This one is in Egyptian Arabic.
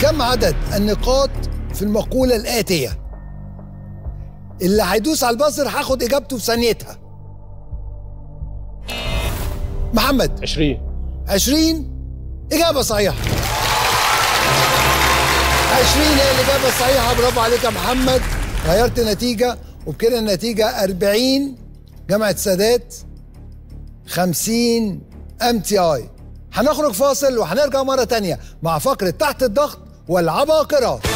كم عدد النقاط في المقولة الآتية اللي هيدوس على البازر هاخد إجابته في ثانيتها محمد 20 20 إجابة صحيحة 20 هي الإجابة الصحيحة برافو عليك يا محمد غيرت نتيجة وبكده النتيجة 40 جامعة السادات 50 ام تي اي هنخرج فاصل وهنرجع مرة تانية مع فقرة تحت الضغط والعباقرة